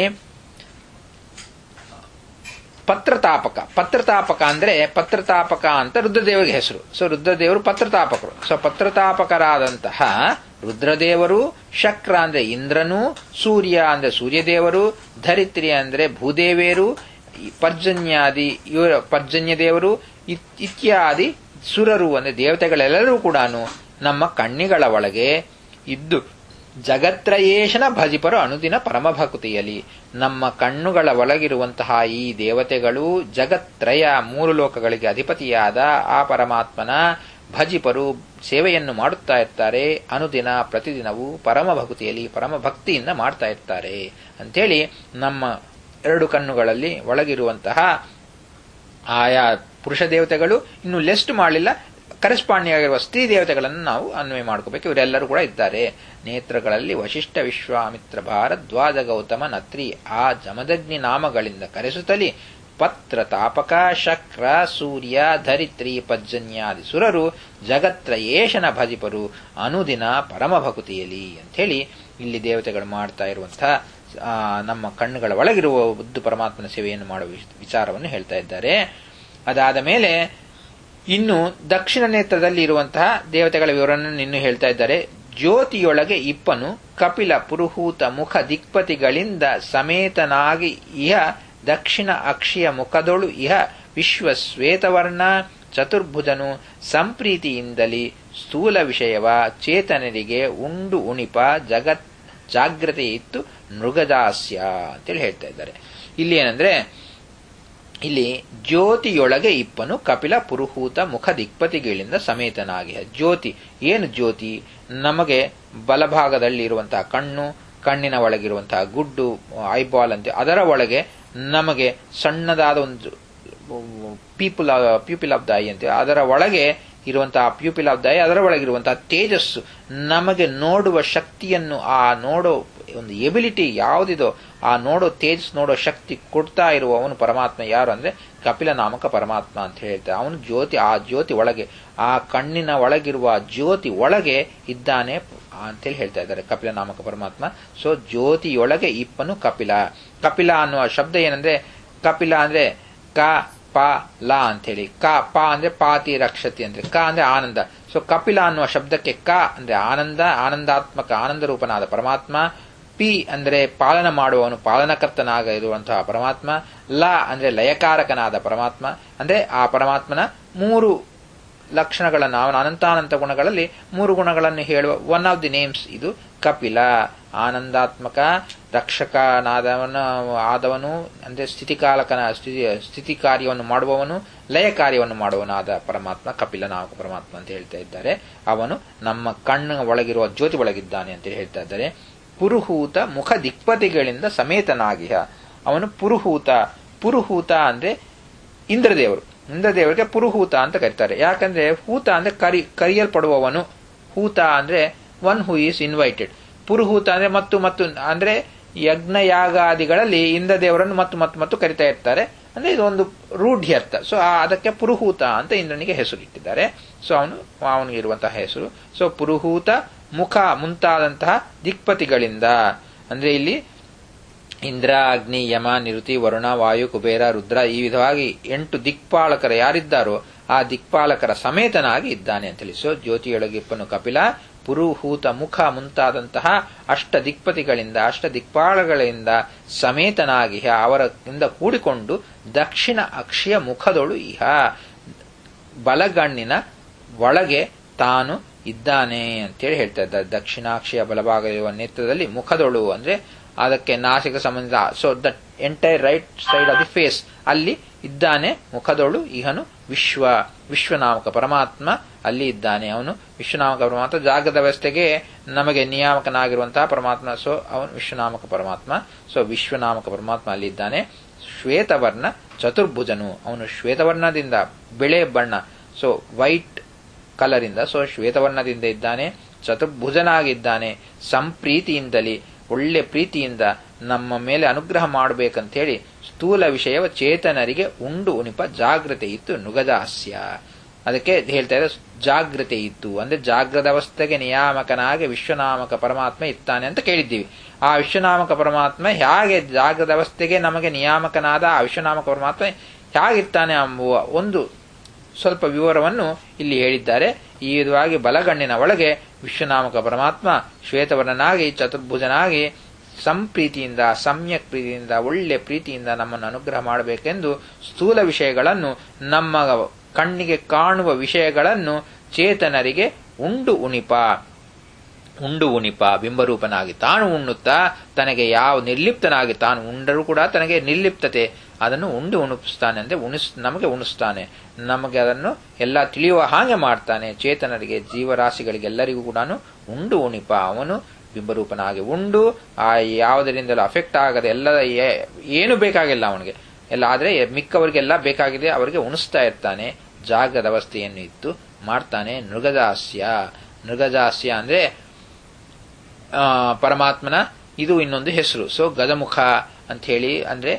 ಪತ್ರತಾಪಕ ಪತ್ರತಾಪಕ ಅಂದ್ರೆ ಪತ್ರತಾಪಕ ಅಂತ ರುದ್ರದೇವರಿಗೆ ಹೆಸರು ಸೊ ರುದ್ರದೇವರು ಪತ್ರತಾಪಕರು ಸೊ ಪತ್ರತಾಪಕರಾದಂತಹ ರುದ್ರದೇವರು ಶಕ್ರ ಅಂದ್ರೆ ಇಂದ್ರನು ಸೂರ್ಯ ಅಂದ್ರೆ ಸೂರ್ಯದೇವರು ಧರಿತ್ರಿ ಅಂದ್ರೆ ಭೂದೇವಿಯರು ಪರ್ಜನ್ಯಾದಿ ಇವರ ಪರ್ಜನ್ಯ ದೇವರು ಇತ್ಯಾದಿ ಸುರರು ಅಂದ್ರೆ ದೇವತೆಗಳೆಲ್ಲರೂ ಕೂಡ ನಮ್ಮ ಕಣ್ಣಿಗಳ ಒಳಗೆ ಇದ್ದು ಜಗತ್ರಯೇಶನ ಭಜಿಪರು ಅನುದಿನ ಪರಮಭಕ್ತಿಯಲ್ಲಿ ನಮ್ಮ ಕಣ್ಣುಗಳ ಒಳಗಿರುವಂತಹ ಈ ದೇವತೆಗಳು ಜಗತ್ರಯ ಮೂರು ಲೋಕಗಳಿಗೆ ಅಧಿಪತಿಯಾದ ಆ ಪರಮಾತ್ಮನ ಭಜಿಪರು ಸೇವೆಯನ್ನು ಮಾಡುತ್ತಾ ಇರ್ತಾರೆ ಅನುದಿನ ಪ್ರತಿದಿನವೂ ಪರಮ ಭಕ್ತಿಯಲ್ಲಿ ಪರಮ ಭಕ್ತಿಯಿಂದ ಮಾಡ್ತಾ ಇರ್ತಾರೆ ಅಂಥೇಳಿ ನಮ್ಮ ಎರಡು ಕಣ್ಣುಗಳಲ್ಲಿ ಒಳಗಿರುವಂತಹ ಆಯಾ ಪುರುಷ ದೇವತೆಗಳು ಇನ್ನು ಲೆಸ್ಟ್ ಮಾಡಲಿಲ್ಲ ಕರೆಸ್ಪಾಂಡಿಂಗ್ ಆಗಿರುವ ಸ್ತ್ರೀ ದೇವತೆಗಳನ್ನು ನಾವು ಅನ್ವಯ ಮಾಡ್ಕೋಬೇಕು ಇವರೆಲ್ಲರೂ ಕೂಡ ಇದ್ದಾರೆ ನೇತ್ರಗಳಲ್ಲಿ ವಶಿಷ್ಠ ವಿಶ್ವಾಮಿತ್ರ ಭಾರದ್ವಾಜ ಗೌತಮ ನತ್ರಿ ಆ ಜಮದಗ್ನಿ ನಾಮಗಳಿಂದ ಕರೆಸುತ್ತಲಿ ಪತ್ರ ತಾಪಕ ಶಕ್ರ ಸೂರ್ಯ ಧರಿತ್ರಿ ಪಜ್ಜನ್ಯಾದಿ ಸುರರು ಜಗತ್ರಯೇಶನ ಭಜಿಪರು ಅನುದಿನ ಪರಮ ಭಕುತಿಯಲ್ಲಿ ಅಂಥೇಳಿ ಇಲ್ಲಿ ದೇವತೆಗಳು ಮಾಡ್ತಾ ಇರುವಂತಹ ನಮ್ಮ ಕಣ್ಣುಗಳ ಒಳಗಿರುವ ಬುದ್ಧ ಪರಮಾತ್ಮನ ಸೇವೆಯನ್ನು ಮಾಡುವ ವಿಚಾರವನ್ನು ಹೇಳ್ತಾ ಇದ್ದಾರೆ ಅದಾದ ಮೇಲೆ ಇನ್ನು ದಕ್ಷಿಣ ನೇತ್ರದಲ್ಲಿ ಇರುವಂತಹ ದೇವತೆಗಳ ವಿವರವನ್ನು ಇನ್ನು ಹೇಳ್ತಾ ಇದ್ದಾರೆ ಜ್ಯೋತಿಯೊಳಗೆ ಇಪ್ಪನು ಕಪಿಲ ಪುರುಹೂತ ಮುಖ ದಿಕ್ಪತಿಗಳಿಂದ ಸಮೇತನಾಗಿ ಇಹ ದಕ್ಷಿಣ ಅಕ್ಷಿಯ ಮುಖದೊಳು ಇಹ ವಿಶ್ವ ಶ್ವೇತವರ್ಣ ಚತುರ್ಭುಜನು ಸಂಪ್ರೀತಿಯಿಂದಲಿ ಸ್ಥೂಲ ವಿಷಯವ ಚೇತನರಿಗೆ ಉಂಡು ಉಣಿಪ ಜಗತ್ ಜಾಗ್ರತೆ ಇತ್ತು ಮೃಗದಾಸ್ಯ ಅಂತೇಳಿ ಹೇಳ್ತಾ ಇದ್ದಾರೆ ಇಲ್ಲಿ ಏನಂದ್ರೆ ಇಲ್ಲಿ ಜ್ಯೋತಿಯೊಳಗೆ ಇಪ್ಪನು ಕಪಿಲ ಪುರುಹೂತ ಮುಖ ದಿಕ್ಪತಿಗಳಿಂದ ಸಮೇತನಾಗಿ ಜ್ಯೋತಿ ಏನು ಜ್ಯೋತಿ ನಮಗೆ ಬಲಭಾಗದಲ್ಲಿ ಇರುವಂತಹ ಕಣ್ಣು ಕಣ್ಣಿನ ಒಳಗಿರುವಂತಹ ಗುಡ್ಡು ಐಬಾಲ್ ಅಂತ ಅದರ ಒಳಗೆ ನಮಗೆ ಸಣ್ಣದಾದ ಒಂದು people pupil of the eye ಅಂತ ಅದರ ಒಳಗೆ ಇರುವಂತಹ ಪ್ಯೂಪಿಲ್ ಆಫ್ ದ ಐ ಅದರ ಒಳಗಿರುವಂತಹ ತೇಜಸ್ಸು ನಮಗೆ ನೋಡುವ ಶಕ್ತಿಯನ್ನು ಆ ನೋಡೋ ಒಂದು ಎಬಿಲಿಟಿ ಯಾವುದಿದೋ ಆ ನೋಡೋ ತೇಜಸ್ ನೋಡೋ ಶಕ್ತಿ ಕೊಡ್ತಾ ಇರುವ ಅವನು ಪರಮಾತ್ಮ ಯಾರು ಅಂದ್ರೆ ಕಪಿಲ ನಾಮಕ ಪರಮಾತ್ಮ ಅಂತ ಹೇಳ್ತಾರೆ ಅವನು ಜ್ಯೋತಿ ಆ ಜ್ಯೋತಿ ಒಳಗೆ ಆ ಕಣ್ಣಿನ ಒಳಗಿರುವ ಜ್ಯೋತಿ ಒಳಗೆ ಇದ್ದಾನೆ ಅಂತೇಳಿ ಹೇಳ್ತಾ ಇದ್ದಾರೆ ಕಪಿಲ ನಾಮಕ ಪರಮಾತ್ಮ ಸೊ ಜ್ಯೋತಿಯೊಳಗೆ ಇಪ್ಪನು ಕಪಿಲ ಕಪಿಲ ಅನ್ನುವ ಶಬ್ದ ಏನಂದ್ರೆ ಕಪಿಲ ಅಂದ್ರೆ ಕ ಪ ಲ ಅಂತೇಳಿ ಕ ಪ ಅಂದ್ರೆ ಪಾತಿ ರಕ್ಷತಿ ಅಂದ್ರೆ ಕ ಅಂದ್ರೆ ಆನಂದ ಸೊ ಕಪಿಲ ಅನ್ನುವ ಶಬ್ದಕ್ಕೆ ಕ ಅಂದ್ರೆ ಆನಂದ ಆನಂದಾತ್ಮಕ ಆನಂದ ರೂಪನಾದ ಪರಮಾತ್ಮ ಪಿ ಅಂದ್ರೆ ಪಾಲನ ಮಾಡುವವನು ಪಾಲನಕರ್ತನಾಗ ಇರುವಂತಹ ಪರಮಾತ್ಮ ಲ ಅಂದ್ರೆ ಲಯಕಾರಕನಾದ ಪರಮಾತ್ಮ ಅಂದ್ರೆ ಆ ಪರಮಾತ್ಮನ ಮೂರು ಲಕ್ಷಣಗಳನ್ನು ಅವನ ಅನಂತಾನಂತ ಗುಣಗಳಲ್ಲಿ ಮೂರು ಗುಣಗಳನ್ನು ಹೇಳುವ ಒನ್ ಆಫ್ ದಿ ನೇಮ್ಸ್ ಇದು ಕಪಿಲ ಆನಂದಾತ್ಮಕ ರಕ್ಷಕನಾದವನು ಆದವನು ಅಂದ್ರೆ ಸ್ಥಿತಿಕಾಲಕನ ಸ್ಥಿತಿ ಸ್ಥಿತಿ ಕಾರ್ಯವನ್ನು ಮಾಡುವವನು ಲಯ ಕಾರ್ಯವನ್ನು ಮಾಡುವನಾದ ಪರಮಾತ್ಮ ಕಪಿಲ ನಾಮಕ ಪರಮಾತ್ಮ ಅಂತ ಹೇಳ್ತಾ ಇದ್ದಾರೆ ಅವನು ನಮ್ಮ ಕಣ್ಣ ಒಳಗಿರುವ ಜ್ಯೋತಿ ಒಳಗಿದ್ದಾನೆ ಅಂತ ಹೇಳ್ತಾ ಇದ್ದಾರೆ ಪುರುಹೂತ ಮುಖ ದಿಕ್ಪತಿಗಳಿಂದ ಸಮೇತನಾಗಿಹ ಅವನು ಪುರುಹೂತ ಪುರುಹೂತ ಅಂದ್ರೆ ಇಂದ್ರದೇವರು ಇಂದ್ರದೇವರಿಗೆ ಪುರುಹೂತ ಅಂತ ಕರೀತಾರೆ ಯಾಕಂದ್ರೆ ಹೂತ ಅಂದ್ರೆ ಕರಿ ಕರಿಯಲ್ಪಡುವವನು ಹೂತ ಅಂದ್ರೆ ಒನ್ ಹೂ ಈಸ್ ಇನ್ವೈಟೆಡ್ ಪುರುಹೂತ ಅಂದ್ರೆ ಮತ್ತು ಮತ್ತು ಅಂದ್ರೆ ಯಜ್ಞ ಯಾಗಾದಿಗಳಲ್ಲಿ ಇಂದ್ರದೇವರನ್ನು ಮತ್ತು ಮತ್ತು ಮತ್ತು ಕರಿತಾ ಇರ್ತಾರೆ ಅಂದ್ರೆ ಇದು ಒಂದು ರೂಢ್ಯರ್ಥ ಸೊ ಅದಕ್ಕೆ ಪುರುಹೂತ ಅಂತ ಇಂದ್ರನಿಗೆ ಹೆಸರು ಇಟ್ಟಿದ್ದಾರೆ ಸೊ ಅವನು ಅವನಿಗೆ ಇರುವಂತಹ ಹೆಸರು ಸೊ ಪುರುಹೂತ ಮುಖ ಮುಂತಾದಂತಹ ದಿಕ್ಪತಿಗಳಿಂದ ಅಂದ್ರೆ ಇಲ್ಲಿ ಇಂದ್ರ ಅಗ್ನಿ ಯಮ ನಿರುತಿ ವರುಣ ವಾಯು ಕುಬೇರ ರುದ್ರ ಈ ವಿಧವಾಗಿ ಎಂಟು ದಿಕ್ಪಾಲಕರ ಯಾರಿದ್ದಾರೋ ಆ ದಿಕ್ಪಾಲಕರ ಸಮೇತನಾಗಿ ಇದ್ದಾನೆ ಅಂತ ಹೇಳಿ ಸೊ ಜ್ಯೋತಿಯೊಳಗಿಪ್ಪನು ಕಪಿಲ ಪುರುಹೂತ ಮುಖ ಮುಂತಾದಂತಹ ಅಷ್ಟ ದಿಕ್ಪತಿಗಳಿಂದ ಅಷ್ಟ ದಿಕ್ಪಾಲಗಳಿಂದ ಸಮೇತನಾಗಿ ಅವರಿಂದ ಕೂಡಿಕೊಂಡು ದಕ್ಷಿಣ ಅಕ್ಷಿಯ ಮುಖದೊಳು ಇಹ ಬಲಗಣ್ಣಿನ ಒಳಗೆ ತಾನು ಇದ್ದಾನೆ ಅಂತೇಳಿ ಹೇಳ್ತಾ ಇದ್ದಾರೆ ದಕ್ಷಿಣಾಕ್ಷಿಯ ಬಲಭಾಗ ಇರುವ ನೇತ್ರದಲ್ಲಿ ಮುಖದೊಳು ಅಂದ್ರೆ ಅದಕ್ಕೆ ನಾಸಿಕ ಸಂಬಂಧಿತ so that entire right side of the face ಅಲ್ಲಿ ಇದ್ದಾನೆ ಮುಖದೊಳು ಇಹನು ವಿಶ್ವ ವಿಶ್ವನಾಮಕ ಪರಮಾತ್ಮ ಅಲ್ಲಿ ಇದ್ದಾನೆ ಅವನು ವಿಶ್ವನಾಮಕ ಪರಮಾತ್ಮ ಜಾಗದ ವ್ಯವಸ್ಥೆಗೆ ನಮಗೆ ನಿಯಾಮಕನಾಗಿರುವಂತಹ ಪರಮಾತ್ಮ ಸೊ ಅವನು ವಿಶ್ವನಾಮಕ ಪರಮಾತ್ಮ ಸೊ ವಿಶ್ವನಾಮಕ ಪರಮಾತ್ಮ ಅಲ್ಲಿ ಇದ್ದಾನೆ ಶ್ವೇತವರ್ಣ ಚತುರ್ಭುಜನು ಅವನು ಶ್ವೇತವರ್ಣದಿಂದ ಬೆಳೆ ಬಣ್ಣ ಸೊ ವೈಟ್ ಕಲರ್ ಇಂದ ಸೊ ಶ್ವೇತವರ್ಣದಿಂದ ಇದ್ದಾನೆ ಚತುರ್ಭುಜನಾಗಿದ್ದಾನೆ ಸಂಪ್ರೀತಿಯಿಂದಲೇ ಒಳ್ಳೆ ಪ್ರೀತಿಯಿಂದ ನಮ್ಮ ಮೇಲೆ ಅನುಗ್ರಹ ಮಾಡಬೇಕಂತೇಳಿ ಸ್ಥೂಲ ವಿಷಯವ ಚೇತನರಿಗೆ ಉಂಡು ಉಣಿಪ ಜಾಗ್ರತೆ ಇತ್ತು ನುಗದಾಸ್ಯ ಅದಕ್ಕೆ ಹೇಳ್ತಾ ಇದ್ದಾರೆ ಜಾಗ್ರತೆ ಇತ್ತು ಅಂದ್ರೆ ಜಾಗ್ರದ ಅವಸ್ಥೆಗೆ ನಿಯಾಮಕನಾಗಿ ವಿಶ್ವನಾಮಕ ಪರಮಾತ್ಮ ಇರ್ತಾನೆ ಅಂತ ಕೇಳಿದ್ದೀವಿ ಆ ವಿಶ್ವನಾಮಕ ಪರಮಾತ್ಮ ಹೇಗೆ ಜಾಗ್ರದ ಅವಸ್ಥೆಗೆ ನಮಗೆ ನಿಯಾಮಕನಾದ ಆ ವಿಶ್ವನಾಮಕ ಪರಮಾತ್ಮ ಹೇಗಿರ್ತಾನೆ ಎಂಬುವ ಒಂದು ಸ್ವಲ್ಪ ವಿವರವನ್ನು ಇಲ್ಲಿ ಹೇಳಿದ್ದಾರೆ ಈ ವಿಧವಾಗಿ ಬಲಗಣ್ಣಿನ ಒಳಗೆ ವಿಶ್ವನಾಮಕ ಪರಮಾತ್ಮ ಶ್ವೇತವರ್ಣನಾಗಿ ಚತುರ್ಭುಜನಾಗಿ ಸಂಪ್ರೀತಿಯಿಂದ ಸಮ್ಯಕ್ ಪ್ರೀತಿಯಿಂದ ಒಳ್ಳೆ ಪ್ರೀತಿಯಿಂದ ನಮ್ಮನ್ನು ಅನುಗ್ರಹ ಮಾಡಬೇಕೆಂದು ಸ್ಥೂಲ ವಿಷಯಗಳನ್ನು ನಮ್ಮ ಕಣ್ಣಿಗೆ ಕಾಣುವ ವಿಷಯಗಳನ್ನು ಚೇತನರಿಗೆ ಉಂಡು ಉಣಿಪ ಉಂಡು ಉಣಿಪ ಬಿಂಬರೂಪನಾಗಿ ತಾನು ಉಣ್ಣುತ್ತಾ ತನಗೆ ಯಾವ ನಿರ್ಲಿಪ್ತನಾಗಿ ತಾನು ಉಂಡರೂ ಕೂಡ ತನಗೆ ನಿರ್ಲಿಪ್ತತೆ ಅದನ್ನು ಉಂಡು ಉಣಿಸ್ತಾನೆ ಅಂದ್ರೆ ಉಣಿಸ್ ನಮಗೆ ಉಣಿಸ್ತಾನೆ ನಮಗೆ ಅದನ್ನು ಎಲ್ಲ ತಿಳಿಯುವ ಹಾಗೆ ಮಾಡ್ತಾನೆ ಚೇತನರಿಗೆ ಜೀವರಾಶಿಗಳಿಗೆಲ್ಲರಿಗೂ ಕೂಡ ಉಂಡು ಉಣಿಪ ಅವನು ಬಿಂಬರೂಪನಾಗಿ ಉಂಡು ಆ ಯಾವುದರಿಂದಲೂ ಅಫೆಕ್ಟ್ ಆಗದೆ ಎಲ್ಲ ಏನು ಬೇಕಾಗಿಲ್ಲ ಅವನಿಗೆ ಎಲ್ಲ ಆದ್ರೆ ಮಿಕ್ಕವರಿಗೆಲ್ಲ ಬೇಕಾಗಿದೆ ಅವರಿಗೆ ಉಣಿಸ್ತಾ ಇರ್ತಾನೆ ಜಾಗದ ಅವಸ್ಥೆಯನ್ನು ಇತ್ತು ಮಾಡ್ತಾನೆ ನೃಗಜಾಸ್ಯ ನೃಗಜಾಸ್ಯ ಅಂದ್ರೆ ಪರಮಾತ್ಮನ ಇದು ಇನ್ನೊಂದು ಹೆಸರು ಸೊ ಗಜಮುಖ ಅಂತ ಹೇಳಿ ಅಂದ್ರೆ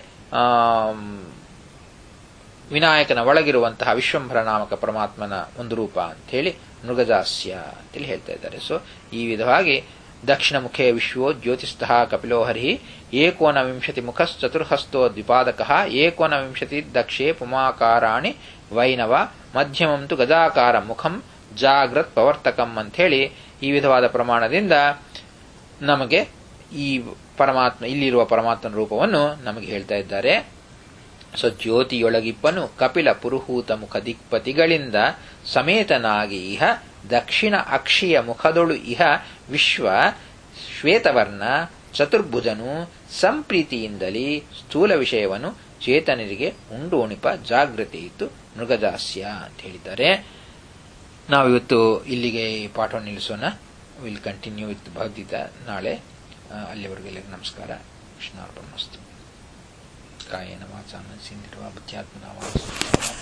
ವಿನಾಯಕನ ಒಳಗಿರುವಂತಹ ವಿಶ್ವಂಭರ ನಾಮಕ ಪರಮಾತ್ಮನ ಒಂದು ರೂಪ ಅಂತ ಹೇಳಿ ಮೃಗಜಾಸ್ಯ ಅಂತೇಳಿ ಹೇಳ್ತಾ ಇದ್ದಾರೆ ಸೊ ಈ ವಿಧವಾಗಿ ದಕ್ಷಿಣ ಮುಖೇ ವಿಶ್ವೋ ಜ್ಯೋತಿಸ್ಥಃ ಕಪಿಲೋ ಹರಿ ಏಕೋನ ವಿಂಶತಿ ಮುಖಶ್ಚತುರ್ಹಸ್ತೋ ದ್ವಿಪಾದಕ ಏಕೋನ ವಿಂಶತಿ ದಕ್ಷೇ ಪುಮಾಕಾರಾಣಿ ವೈನವ ಮಧ್ಯಮಂ ತು ಗಜಾಕಾರ ಮುಖಂ ಜಾಗ್ರತ್ ಪ್ರವರ್ತಕಂ ಅಂಥೇಳಿ ಈ ವಿಧವಾದ ಪ್ರಮಾಣದಿಂದ ನಮಗೆ ಈ ಪರಮಾತ್ಮ ಇಲ್ಲಿರುವ ಪರಮಾತ್ಮನ ರೂಪವನ್ನು ನಮಗೆ ಹೇಳ್ತಾ ಇದ್ದಾರೆ ಸೊ ಜ್ಯೋತಿಯೊಳಗಿಪ್ಪನು ಕಪಿಲ ಪುರುಹೂತ ಮುಖ ದಿಕ್ಪತಿಗಳಿಂದ ಸಮೇತನಾಗಿ ಇಹ ದಕ್ಷಿಣ ಅಕ್ಷಿಯ ಮುಖದೊಳು ಇಹ ವಿಶ್ವ ಶ್ವೇತವರ್ಣ ಚತುರ್ಭುಜನು ಸಂಪ್ರೀತಿಯಿಂದಲೇ ಸ್ಥೂಲ ವಿಷಯವನ್ನು ಚೇತನರಿಗೆ ಉಂಡು ಉಣಿಪ ಜಾಗೃತಿ ಇತ್ತು ಮೃಗದಾಸ್ಯ ಅಂತ ಹೇಳಿದ್ದಾರೆ ನಾವಿವತ್ತು ಇಲ್ಲಿಗೆ ಈ ಪಾಠವನ್ನು ನಿಲ್ಲಿಸೋಣ ವಿಲ್ ಕಂಟಿನ್ಯೂ ವಿತ್ ಭಗವದ್ಗೀತಾ ನಾಳೆ ಅಲ್ಲಿವರೆಗೆಲ್ಲ ನಮಸ್ಕಾರ ಕೃಷ್ಣಾರ್ಪಣಮಸ್ತು ಕಾಯೇನ ವಾಚಾ ಮನಸ್ಸಿಂದಿರುವ ಬುದ್ಧ್ಯಾತ್ಮನ